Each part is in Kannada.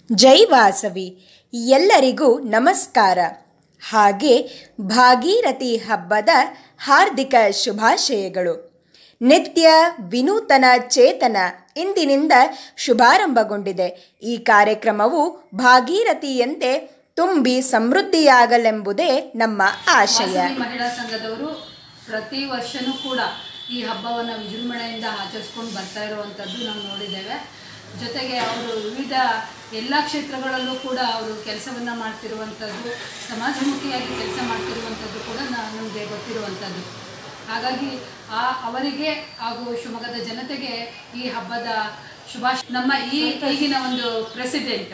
ಜೈ ವಾಸವಿ ಎಲ್ಲರಿಗೂ ನಮಸ್ಕಾರ ಹಾಗೆ ಭಾಗೀರಥಿ ಹಬ್ಬದ ಹಾರ್ದಿಕ ಶುಭಾಶಯಗಳು ನಿತ್ಯ ವಿನೂತನ ಚೇತನ ಇಂದಿನಿಂದ ಶುಭಾರಂಭಗೊಂಡಿದೆ ಈ ಕಾರ್ಯಕ್ರಮವು ಭಾಗೀರಥಿಯಂತೆ ತುಂಬಿ ಸಮೃದ್ಧಿಯಾಗಲೆಂಬುದೇ ನಮ್ಮ ಆಶಯ ವಾಸವಿ ಮಹಿಳಾ ಸಂಘದವರು ಪ್ರತಿ ವರ್ಷನೂ ಕೂಡ ಈ ಹಬ್ಬವನ್ನು ವಿಜೃಂಭಣೆಯಿಂದ ಆಚರಿಸ್ಕೊಂಡು ಬರ್ತಾ ಇರುವಂಥದ್ದು ನಾವು ನೋಡಿದ್ದೇವೆ ಜೊತೆಗೆ ಅವರು ವಿವಿಧ ಎಲ್ಲ ಕ್ಷೇತ್ರಗಳಲ್ಲೂ ಕೂಡ ಅವರು ಕೆಲಸವನ್ನು ಮಾಡ್ತಿರುವಂಥದ್ದು ಸಮಾಜಮುಖಿಯಾಗಿ ಕೆಲಸ ಮಾಡ್ತಿರುವಂಥದ್ದು ಕೂಡ ನಾ- ನಮಗೆ ಗೊತ್ತಿರುವಂಥದ್ದು ಹಾಗಾಗಿ ಆ ಅವರಿಗೆ ಹಾಗೂ ಶಿವಮೊಗ್ಗದ ಜನತೆಗೆ ಈ ಹಬ್ಬದ ಶುಭಾಶಯ ನಮ್ಮ ಈ ಈಗಿನ ಒಂದು ಪ್ರೆಸಿಡೆಂಟ್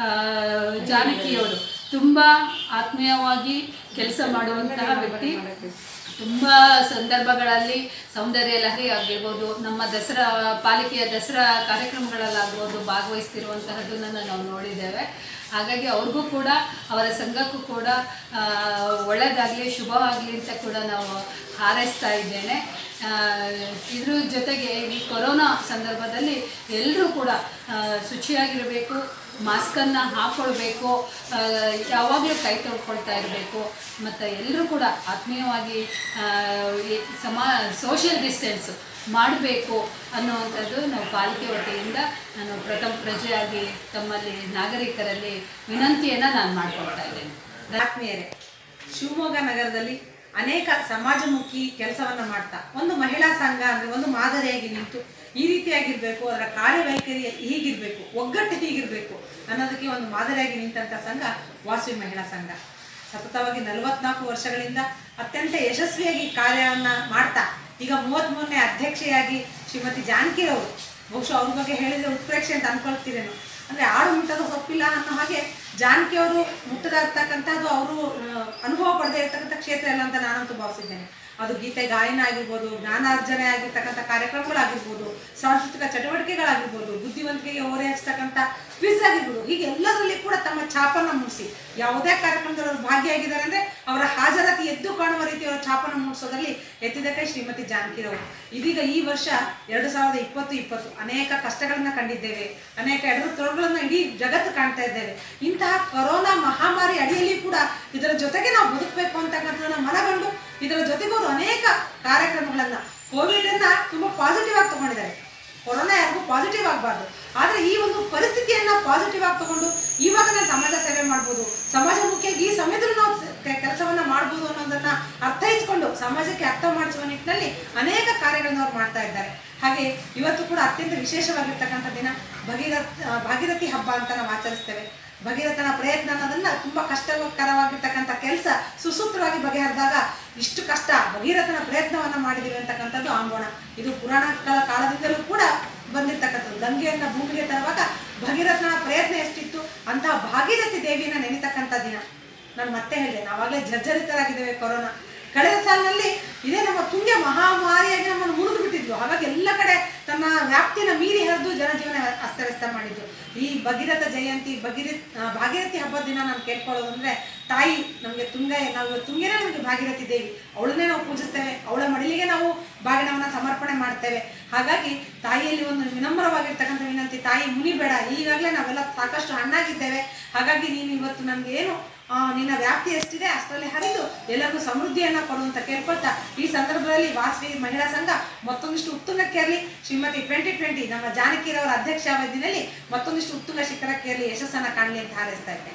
ಜಾನಕಿಯವರು ತುಂಬ ಆತ್ಮೀಯವಾಗಿ ಕೆಲಸ ಮಾಡುವಂತಹ ವ್ಯಕ್ತಿ ತುಂಬ ಸಂದರ್ಭಗಳಲ್ಲಿ ಸೌಂದರ್ಯ ಲಹರಿ ಆಗಿರ್ಬೋದು ನಮ್ಮ ದಸರಾ ಪಾಲಿಕೆಯ ದಸರಾ ಕಾರ್ಯಕ್ರಮಗಳಲ್ಲಾಗ್ಬೋದು ಭಾಗವಹಿಸ್ತಿರುವಂತಹದ್ದನ್ನು ನಾವು ನೋಡಿದ್ದೇವೆ ಹಾಗಾಗಿ ಅವ್ರಿಗೂ ಕೂಡ ಅವರ ಸಂಘಕ್ಕೂ ಕೂಡ ಆ, ಒಳ್ಳೆಯದಾಗಲಿ ಶುಭವಾಗಲಿ ಅಂತ ಕೂಡ ನಾವು ಹಾರೈಸ್ತಾ ಇದ್ದೇನೆ ಆ, ಇದ್ರ ಜೊತೆಗೆ ಈ ಕೊರೋನಾ ಸಂದರ್ಭದಲ್ಲಿ ಎಲ್ಲರೂ ಕೂಡ ಆ, ಶುಚಿಯಾಗಿರಬೇಕು ಮಾಸ್ಕನ್ನು ಹಾಕ್ಕೊಳ್ಬೇಕು ಆ, ಯಾವಾಗಲೂ ಕೈ ತೊಳ್ಕೊಳ್ತಾ ಇರಬೇಕು ಮತ್ತು ಎಲ್ಲರೂ ಕೂಡ ಆತ್ಮೀಯವಾಗಿ ಆ, ಈ ಸಮಾ ಸೋಷಿಯಲ್ ಡಿಸ್ಟೆನ್ಸ್ ಮಾಡಬೇಕು ಅನ್ನುವಂಥದ್ದು ನಾವು ಪಾಲಿಕೆ ವತಿಯಿಂದ ನಾನು ಪ್ರಥಮ ಪ್ರಜೆಯಾಗಿ ತಮ್ಮಲ್ಲಿ ನಾಗರಿಕರಲ್ಲಿ ವಿನಂತಿಯನ್ನು ನಾನು ಮಾಡ್ಕೊಳ್ತಾ ಇದ್ದೇನೆ ಆತ್ಮೀಯರೇ ಶಿವಮೊಗ್ಗ ನಗರದಲ್ಲಿ ಅನೇಕ ಸಮಾಜಮುಖಿ ಕೆಲಸವನ್ನ ಮಾಡ್ತಾ ಒಂದು ಮಹಿಳಾ ಸಂಘ ಅಂದ್ರೆ ಒಂದು ಮಾದರಿಯಾಗಿ ನಿಂತು ಈ ರೀತಿಯಾಗಿರ್ಬೇಕು ಅದರ ಕಾರ್ಯವೈಖರಿ ಹೀಗಿರ್ಬೇಕು ಒಗ್ಗಟ್ಟು ಹೀಗಿರ್ಬೇಕು ಅನ್ನೋದಕ್ಕೆ ಒಂದು ಮಾದರಿಯಾಗಿ ನಿಂತಹ ಸಂಘ ವಾಸವಿ ಮಹಿಳಾ ಸಂಘ ಸತತವಾಗಿ ನಲವತ್ನಾಲ್ಕು ವರ್ಷಗಳಿಂದ ಅತ್ಯಂತ ಯಶಸ್ವಿಯಾಗಿ ಕಾರ್ಯವನ್ನ ಮಾಡ್ತಾ ಈಗ ಮೂವತ್ಮೂರನೇ ಅಧ್ಯಕ್ಷೆಯಾಗಿ ಶ್ರೀಮತಿ ಜಾನಕಿರವರು ಬಹುಶಃ ಅವ್ರ ಬಗ್ಗೆ ಹೇಳಿದ್ರೆ ಉತ್ಪ್ರೇಕ್ಷೆ ಅಂತ ಅನ್ಕೊಳ್ತೀರೇನು ಅಂದ್ರೆ ಆಡು ಮುಟ್ಟದ ಸೊಪ್ಪಿಲ್ಲ ಅನ್ನೋ ಹಾಗೆ ಜಾನಕಿ ಅವರು ಮುಟ್ಟದಾಗ್ತಕ್ಕಂಥದ್ದು ಅವರು ಅನುಭವ ಪಡೆದೇ ಇರ್ತಕ್ಕಂಥ ಕ್ಷೇತ್ರ ಇಲ್ಲ ಅಂತ ನಾನಂತೂ ಭಾವಿಸಿದ್ದೇನೆ ಅದು ಗೀತೆ ಗಾಯನ ಆಗಿರ್ಬೋದು ಜ್ಞಾನಾರ್ಜನೆ ಆಗಿರ್ತಕ್ಕಂಥ ಕಾರ್ಯಕ್ರಮಗಳಾಗಿರ್ಬೋದು ಸಾಂಸ್ಕೃತಿಕ ಚಟುವಟಿಕೆಗಳಾಗಿರ್ಬೋದು ಬುದ್ಧಿವಂತಿಕೆಗೆ ಓರೆ ಹಚ್ಚತಕ್ಕಂಥ ಕ್ವಿಜ್ ಆಗಿರ್ಬೋದು ಹೀಗೆ ಎಲ್ಲದರಲ್ಲಿ ಕೂಡ ತಮ್ಮ ಛಾಪನ್ನ ಮೂಡಿಸಿ ಯಾವುದೇ ಕಾರ್ಯಕ್ರಮದಲ್ಲಿ ಅವರು ಭಾಗಿಯಾಗಿದ್ದಾರೆ ಅಂದ್ರೆ ಅವರ ಹಾಜರಾತಿ ಎದ್ದು ಕಾಣುವ ರೀತಿ ಅವರ ಛಾಪನ್ನು ಮೂಡಿಸೋದ್ರಲ್ಲಿ ಎತ್ತಿದ ಕೈ ಶ್ರೀಮತಿ ಜಾನಕಿರವರು ಇದೀಗ ಈ ವರ್ಷ ಎರಡು ಸಾವಿರದ ಇಪ್ಪತ್ತು ಇಪ್ಪತ್ತು ಅನೇಕ ಕಷ್ಟಗಳನ್ನ ಕಂಡಿದ್ದೇವೆ ಅನೇಕ ಎಡರು ತೊಡರುಗಳನ್ನ ಇಡೀ ಜಗತ್ತು ಕಾಣ್ತಾ ಇದ್ದೇವೆ ಇಂತಹ ಕೊರೋನಾ ಮಹಾಮಾರಿ ಅಡಿಯಲ್ಲಿ ಕೂಡ ಇದರ ಜೊತೆಗೆ ನಾವು ಬದುಕಬೇಕು ಅಂತಕ್ಕಂಥದ್ದನ್ನ ಮನಗಂಡು ಇದರ ಜೊತೆಗೆ ಅವರು ಅನೇಕ ಕಾರ್ಯಕ್ರಮಗಳನ್ನ ಕೋವಿಡ್ ಅನ್ನ ತುಂಬಾ ಪಾಸಿಟಿವ್ ಆಗಿ ತಗೊಂಡಿದ್ದಾರೆ ಕೊರೋನಾ ಯಾರಿಗೂ ಪಾಸಿಟಿವ್ ಆಗಬಾರ್ದು ಆದ್ರೆ ಈ ಒಂದು ಪರಿಸ್ಥಿತಿಯನ್ನ ಪಾಸಿಟಿವ್ ಆಗಿ ತಗೊಂಡು ಇವಾಗ ನಾನು ಸಮಾಜ ಸೇವೆ ಮಾಡ್ಬೋದು ಸಮಾಜಮುಖಿಯಾಗಿ ಈ ಸಮಯದಲ್ಲೂ ನಾವು ಕೆಲಸವನ್ನ ಮಾಡ್ಬೋದು ಅನ್ನೋದನ್ನ ಅರ್ಥೈಸ್ಕೊಂಡು ಸಮಾಜಕ್ಕೆ ಅರ್ಥ ಮಾಡಿಸುವ ನಿಟ್ಟಿನಲ್ಲಿ ಅನೇಕ ಕಾರ್ಯಗಳನ್ನ ಅವ್ರು ಮಾಡ್ತಾ ಇದ್ದಾರೆ ಹಾಗೆ ಇವತ್ತು ಕೂಡ ಅತ್ಯಂತ ವಿಶೇಷವಾಗಿರ್ತಕ್ಕಂಥ ದಿನ ಭಗೀರಥ ಆ, ಭಾಗೀರಥಿ ಹಬ್ಬ ಅಂತ ನಾವು ಆಚರಿಸ್ತೇವೆ ಭಗೀರಥನ ಪ್ರಯತ್ನ ಅನ್ನೋದನ್ನ ತುಂಬಾ ಕಷ್ಟಕರವಾಗಿರ್ತಕ್ಕಂಥ ಕೆಲಸ ಸುಸೂತ್ರವಾಗಿ ಬಗೆಹರಿದಾಗ ಇಷ್ಟು ಕಷ್ಟ ಭಗೀರಥನ ಪ್ರಯತ್ನವನ್ನ ಮಾಡಿದೀವಿ ಅಂತಕ್ಕಂಥದ್ದು ಆಂಬೋಣ ಇದು ಪುರಾಣಗಳ ಕಾಲದಿಂದಲೂ ಕೂಡ ಬಂದಿರ್ತಕ್ಕಂಥದ್ದು ಗಂಗೆಯನ್ನ ಭೂಮಿಗೆ ತರುವಾಗ ಭಗೀರಥನ ಪ್ರಯತ್ನ ಎಷ್ಟಿತ್ತು ಅಂತಹ ಭಾಗೀರಥಿ ದೇವಿಯನ್ನ ನೆನೆತಕ್ಕಂಥ ದಿನ ನಾನು ಮತ್ತೆ ಹೇಳಿದೆ ನಾವಾಗಲೇ ಜರ್ಜರಿತರಾಗಿದ್ದೇವೆ ಕೊರೋನಾ ಕಳೆದ ಸಾಲಿನಲ್ಲಿ ಇದೇ ನಮ್ಮ ತುಂಗೆ ಮಹಾಮಾರಿಯಾಗಿ ನಮ್ಮನ್ನು ಮುರಿದು ಬಿಟ್ಟಿದ್ವು ಹಾಗಾಗಿ ಎಲ್ಲ ಕಡೆ ತನ್ನ ವ್ಯಾಪ್ತಿನ ಮೀರಿ ಹರಿದು ಜನಜೀವನ ಅಸ್ತವ್ಯಸ್ತ ಮಾಡಿದ್ದು ಈ ಭಗೀರಥ ಜಯಂತಿ ಭಗೀರಥ ಆ, ಭಾಗೀರಥಿ ಹಬ್ಬದ ದಿನ ನಾನು ಕೇಳ್ಕೊಳ್ಳೋದು ಅಂದ್ರೆ ತಾಯಿ ನಮಗೆ ತುಂಗ ನಾವು ಇವತ್ತು ತುಂಗೆನೇ ನಮಗೆ ಭಾಗೀರಥಿ ದೇವಿ ಅವಳನ್ನೇ ನಾವು ಪೂಜಿಸ್ತೇವೆ ಅವಳ ಮಡಿಲಿಗೆ ನಾವು ಬಾಗಿನವನ್ನ ಸಮರ್ಪಣೆ ಮಾಡ್ತೇವೆ ಹಾಗಾಗಿ ತಾಯಿಯಲ್ಲಿ ಒಂದು ವಿನಮ್ರವಾಗಿರ್ತಕ್ಕಂಥ ವಿನಂತಿ ತಾಯಿ ಮುನಿಬೇಡ ಈಗಾಗಲೇ ನಾವೆಲ್ಲ ಸಾಕಷ್ಟು ಹಣ್ಣಾಗಿದ್ದೇವೆ ಹಾಗಾಗಿ ನೀನು ಇವತ್ತು ನಮ್ಗೆ ಏನು ಆ, ನಿನ್ನ ವ್ಯಾಪ್ತಿ ಎಷ್ಟಿದೆ ಅಷ್ಟರಲ್ಲಿ ಹರಿದು ಎಲ್ಲರಿಗೂ ಸಮೃದ್ಧಿಯನ್ನ ಕೊಡು ಅಂತ ಕೇಳ್ಕೊಳ್ತಾ ಈ ಸಂದರ್ಭದಲ್ಲಿ ವಾಸವಿ ಮಹಿಳಾ ಸಂಘ ಮತ್ತೊಂದಿಷ್ಟು ಉತ್ತುಂಗಕ್ಕೇರಲಿ ಶ್ರೀಮತಿ ಟ್ವೆಂಟಿ ಟ್ವೆಂಟಿ ನಮ್ಮ ಜಾನಕಿರವರ ಅಧ್ಯಕ್ಷ ಅವಧಿನಲ್ಲಿ ಮತ್ತೊಂದಿಷ್ಟು ಉತ್ತುಂಗ ಶಿಖರಕ್ಕೇರಲಿ ಯಶಸ್ಸನ್ನ ಕಾಣಲಿ ಅಂತ ಹಾರೈಸ್ತಾ ಇದ್ದೇನೆ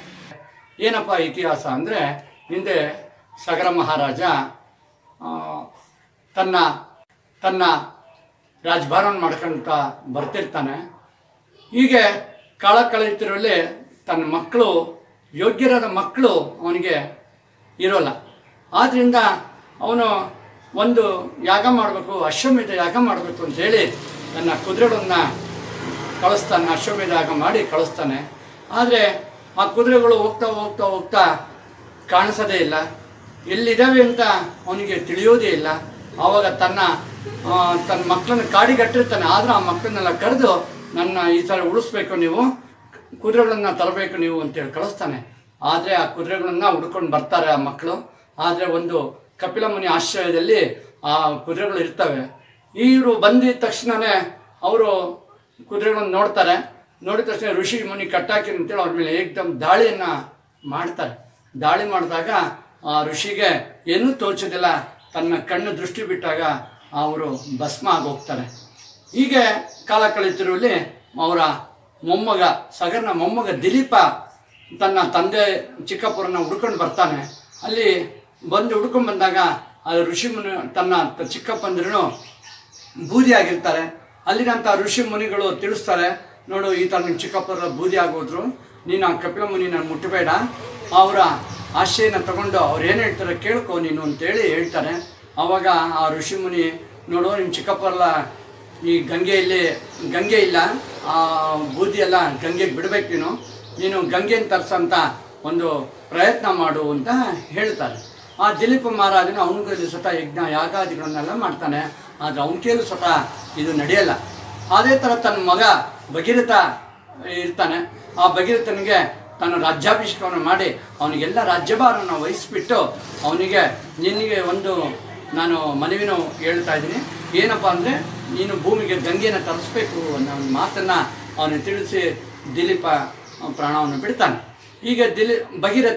ಏನಪ್ಪ ಇತಿಹಾಸ ಅಂದರೆ ಹಿಂದೆ ಸಗರ ಮಹಾರಾಜ ಆ, ತನ್ನ ತನ್ನ ರಾಜಭಾರವನ್ನು ಮಾಡ್ಕೊಂತ ಬರ್ತಿರ್ತಾನೆ ಹೀಗೆ ಕಾಲ ಕಳೆಯುತ್ತಿರುವಲ್ಲಿ ತನ್ನ ಮಕ್ಕಳು ಯೋಗ್ಯರಾದ ಮಕ್ಕಳು ಅವನಿಗೆ ಇರೋಲ್ಲ ಆದ್ದರಿಂದ ಅವನು ಒಂದು ಯಾಗ ಮಾಡಬೇಕು ಅಶ್ವಮೇಧ ಯಾಗ ಮಾಡಬೇಕು ಅಂತೇಳಿ ತನ್ನ ಕುದುರೆಗಳನ್ನ ಕಳಿಸ್ತಾನೆ ಅಶ್ವಮೇಧ ಯಾಗ ಮಾಡಿ ಕಳಿಸ್ತಾನೆ ಆದರೆ ಆ ಕುದುರೆಗಳು ಹೋಗ್ತಾ ಹೋಗ್ತಾ ಹೋಗ್ತಾ ಕಾಣಿಸೋದೇ ಇಲ್ಲ ಎಲ್ಲಿದ್ದಾವೆ ಅಂತ ಅವನಿಗೆ ತಿಳಿಯೋದೇ ಇಲ್ಲ ಆವಾಗ ತನ್ನ ಆ, ತನ್ನ ಮಕ್ಕಳನ್ನ ಕಾಡಿಗಟ್ಟಿರ್ತಾನೆ ಆದ್ರೆ ಆ ಮಕ್ಕಳನ್ನೆಲ್ಲ ಕರೆದು ನನ್ನ ಈ ಥರ ಉಳಿಸ್ಬೇಕು ನೀವು ಕುದುರೆಗಳನ್ನ ತರಬೇಕು ನೀವು ಅಂತೇಳಿ ಕಳಿಸ್ತಾನೆ ಆದರೆ ಆ ಕುದುರೆಗಳನ್ನ ಹುಡ್ಕೊಂಡು ಬರ್ತಾರೆ ಆ ಮಕ್ಕಳು ಆದರೆ ಒಂದು ಕಪಿಲ ಮುನಿ ಆಶ್ರಯದಲ್ಲಿ ಆ ಕುದುರೆಗಳು ಇರ್ತವೆ ಇವರು ಬಂದಿದ ತಕ್ಷಣವೇ ಅವರು ಕುದುರೆಗಳನ್ನು ನೋಡ್ತಾರೆ ನೋಡಿದ ತಕ್ಷಣ ಋಷಿ ಮುನಿ ಕಟ್ಟಾಕಿ ಅಂತೇಳಿ ಅವ್ರ ಮೇಲೆ ಏಕದಮ್ ದಾಳಿಯನ್ನು ಮಾಡ್ತಾರೆ ದಾಳಿ ಮಾಡಿದಾಗ ಆ ಋಷಿಗೆ ಏನೂ ತೋಚೋದಿಲ್ಲ ತನ್ನ ಕಣ್ಣು ದೃಷ್ಟಿ ಬಿಟ್ಟಾಗ ಅವರು ಭಸ್ಮ ಆಗೋಗ್ತಾರೆ ಹೀಗೆ ಕಾಲ ಕಳೀತಿರುವಲ್ಲಿ ಅವರ ಮೊಮ್ಮಗ ಸಗರ್ನ ಮೊಮ್ಮಗ ದಿಲೀಪ ತನ್ನ ತಂದೆ ಚಿಕ್ಕಪ್ಪರನ್ನ ಹುಡ್ಕೊಂಡು ಬರ್ತಾನೆ ಅಲ್ಲಿ ಬಂದು ಹುಡ್ಕೊಂಡು ಬಂದಾಗ ಆ ಋಷಿ ಮುನಿ ತನ್ನ ತ- ಚಿಕ್ಕಪ್ಪಂದ್ರೂ ಬೂದಿ ಆಗಿರ್ತಾರೆ ಅಲ್ಲಿನಂಥ ಋಷಿ ಮುನಿಗಳು ತಿಳಿಸ್ತಾರೆ ನೋಡು ಈ ಥರ ನಿಮ್ಮ ಚಿಕ್ಕಪ್ಪರ ಬೂದಿ ಆಗೋದ್ರು ನೀನು ಆ ಕಪಿಲ ಮುನಿನ ಮುಟ್ಟಬೇಡ ಅವರ ಆಶೆಯನ್ನು ತಗೊಂಡು ಅವ್ರು ಏನು ಹೇಳ್ತಾರೆ ಕೇಳ್ಕೊ ನೀನು ಅಂತೇಳಿ ಹೇಳ್ತಾರೆ ಆವಾಗ ಆ ಋಷಿ ಮುನಿ ನೋಡು ನಿಮ್ಮ ಚಿಕ್ಕಪ್ಪರೆಲ್ಲ ಈ ಗಂಗೆಯಲ್ಲಿ ಗಂಗೆ ಇಲ್ಲ ಆ ಬೂದಿ ಎಲ್ಲ ಗಂಗೆಗೆ ಬಿಡ್ಬೇಕು ನೀನು ನೀನು ಗಂಗೆನ ತರ್ಸಂತ ಒಂದು ಪ್ರಯತ್ನ ಮಾಡು ಅಂತ ಹೇಳ್ತಾರೆ ಆ ದಿಲೀಪ ಮಹಾರಾಜನು ಅವನಿಗೆ ಸ್ವತಃ ಯಜ್ಞ ಯಾಗಾದಿಗಳನ್ನೆಲ್ಲ ಮಾಡ್ತಾನೆ ಆದರೆ ಅವನ ಕೇಳು ಸ್ವತಃ ಇದು ನಡೆಯಲ್ಲ ಅದೇ ಥರ ತನ್ನ ಮಗ ಭಗೀರಥ ಇರ್ತಾನೆ ಆ ಭಗೀರಥನಿಗೆ ತನ್ನ ರಾಜ್ಯಾಭಿಷೇಕವನ್ನು ಮಾಡಿ ಅವನಿಗೆಲ್ಲ ರಾಜ್ಯಭಾರವನ್ನು ವಹಿಸ್ಬಿಟ್ಟು ಅವನಿಗೆ ನಿನಗೆ ಒಂದು ನಾನು ಮನವಿನೂ ಹೇಳ್ತಾ ಇದ್ದೀನಿ ಏನಪ್ಪ ಅಂದರೆ ನೀನು ಭೂಮಿಗೆ ಗಂಗೆಯನ್ನು ತರಿಸ್ಬೇಕು ಅನ್ನೋ ಒಂದು ಮಾತನ್ನು ಅವನಿಗೆ ತಿಳಿಸಿ ದಿಲೀಪ ಪ್ರಾಣವನ್ನು ಬಿಡ್ತಾನೆ ಈಗ ದಿಲಿ ಭಗೀರಥ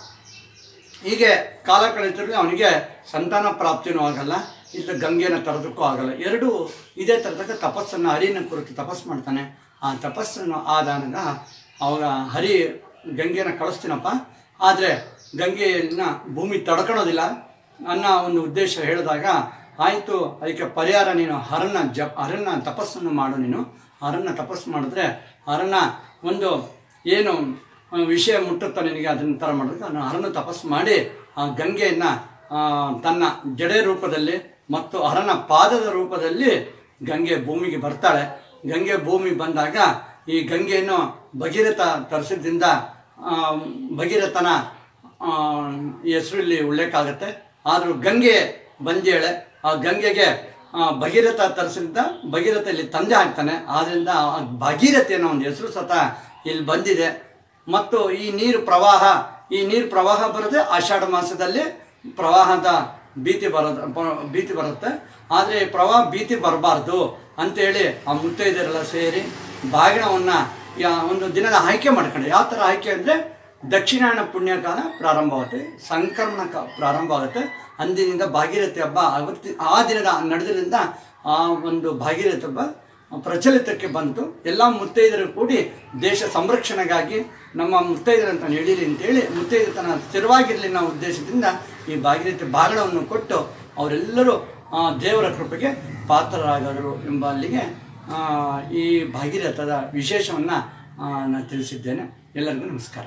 ಹೀಗೆ ಕಾಲ ಕಳೀತಿರಲಿ ಅವನಿಗೆ ಸಂತಾನ ಪ್ರಾಪ್ತಿನೂ ಆಗಲ್ಲ ಇಲ್ಲ ಗಂಗೆನ ತರೋದಕ್ಕೂ ಆಗಲ್ಲ ಎರಡೂ ಇದೇ ಥರದಾಗ ತಪಸ್ಸನ್ನು ಹರಿನ ಕುರಿತು ತಪಸ್ಸು ಮಾಡ್ತಾನೆ ಆ ತಪಸ್ಸನ್ನು ಆದಾಗ ಅವಾಗ ಹರಿ ಗಂಗೆನ ಕಳಿಸ್ತೀನಪ್ಪ ಆದರೆ ಗಂಗೆಯನ್ನ ಭೂಮಿ ತಡ್ಕೊಳೋದಿಲ್ಲ ಅನ್ನೋ ಒಂದು ಉದ್ದೇಶ ಹೇಳಿದಾಗ ಆಯಿತು ಅದಕ್ಕೆ ಪರಿಹಾರ ನೀನು ಹರನ ಜ ಹರನ ತಪಸ್ಸನ್ನು ಮಾಡು ನೀನು ಹರನ ತಪಸ್ಸು ಮಾಡಿದ್ರೆ ಹರನ ಒಂದು ಏನು ಆ, ವಿಷಯ ಮುಟ್ಟುತ್ತಾ ನಿನಗೆ ಅದನ್ನ ಥರ ಮಾಡೋದಕ್ಕೆ ನಾನು ಹರನ ತಪಸ್ಸು ಮಾಡಿ ಆ ಗಂಗೆಯನ್ನು ತನ್ನ ಜಡೆ ರೂಪದಲ್ಲಿ ಮತ್ತು ಹರನ ಪಾದದ ರೂಪದಲ್ಲಿ ಗಂಗೆ ಭೂಮಿಗೆ ಬರ್ತಾಳೆ ಗಂಗೆ ಭೂಮಿ ಬಂದಾಗ ಈ ಗಂಗೆಯನ್ನು ಭಗೀರಥ ತರಿಸಿದ್ರಿಂದ ಆ, ಭಗೀರಥನ ಆ, ಹೆಸರು ಇಲ್ಲಿ ಉಲ್ಲೇಖ ಆಗುತ್ತೆ ಆದರೂ ಗಂಗೆ ಬಂದೇಳೆ ಆ ಗಂಗೆಗೆ ಆ, ಭಗೀರಥ ತರಿಸಿದ್ದ ಭಗೀರಥ ಇಲ್ಲಿ ತಂದೆ ಆಗ್ತಾನೆ ಆದ್ದರಿಂದ ಆ ಭಗೀರಥಿ ಅನ್ನೋ ಒಂದು ಹೆಸರು ಸತ ಇಲ್ಲಿ ಬಂದಿದೆ ಮತ್ತು ಈ ನೀರು ಪ್ರವಾಹ ಈ ನೀರು ಪ್ರವಾಹ ಬರುತ್ತೆ ಆಷಾಢ ಮಾಸದಲ್ಲಿ ಪ್ರವಾಹದ ಭೀತಿ ಬರೋದು ಪ- ಭೀತಿ ಬರುತ್ತೆ ಆದರೆ ಪ್ರವಾಹ ಭೀತಿ ಬರಬಾರ್ದು ಅಂತೇಳಿ ಆ ಮುತ್ತೈದರೆಲ್ಲ ಸೇರಿ ಬಾಗಿಣವನ್ನು ಒಂದು ದಿನದ ಆಯ್ಕೆ ಮಾಡ್ಕೊಂಡು ಯಾವ ಥರ ಆಯ್ಕೆ ಅಂದರೆ ದಕ್ಷಿಣಾಯಣ ಪುಣ್ಯಕಾಲ ಪ್ರಾರಂಭವಾಗುತ್ತೆ ಸಂಕ್ರಮಣ ಕಾ ಪ್ರಾರಂಭ ಆಗುತ್ತೆ ಅಂದಿನಿಂದ ಭಾಗೀರಥಿ ಹಬ್ಬ ಆವತ್ತಿ ಆ ದಿನದ ನಡೆದ್ರಿಂದ ಆ ಒಂದು ಭಾಗೀರಥಿ ಹಬ್ಬ ಪ್ರಚಲಿತಕ್ಕೆ ಬಂತು ಎಲ್ಲ ಮುತ್ತೈದರು ಕೂಡಿ ದೇಶ ಸಂರಕ್ಷಣೆಗಾಗಿ ನಮ್ಮ ಮುತ್ತೈದರಂತ ನಡೀಲಿ ಅಂತೇಳಿ ಮುತ್ತೈದತನ ಸ್ಥಿರವಾಗಿರಲಿ ಅನ್ನೋ ಉದ್ದೇಶದಿಂದ ಈ ಭಾಗೀರಥಿ ಬಾಗಳವನ್ನು ಕೊಟ್ಟು ಅವರೆಲ್ಲರೂ ಆ, ದೇವರ ಕೃಪೆಗೆ ಪಾತ್ರರಾಗರು ಎಂಬ ಅಲ್ಲಿಗೆ ಆ, ಈ ಭಾಗೀರಥದ ವಿಶೇಷವನ್ನು ನಾನು ತಿಳಿಸಿದ್ದೇನೆ ಎಲ್ಲರಿಗೂ ನಮಸ್ಕಾರ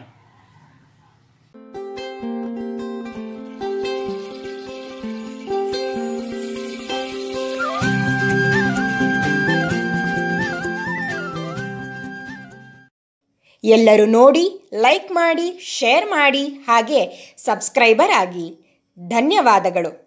ಎಲ್ಲರೂ ನೋಡಿ ಲೈಕ್ ಮಾಡಿ ಶೇರ್ ಮಾಡಿ ಹಾಗೆ ಸಬ್ಸ್ಕ್ರೈಬರ್ ಆಗಿ ಧನ್ಯವಾದಗಳು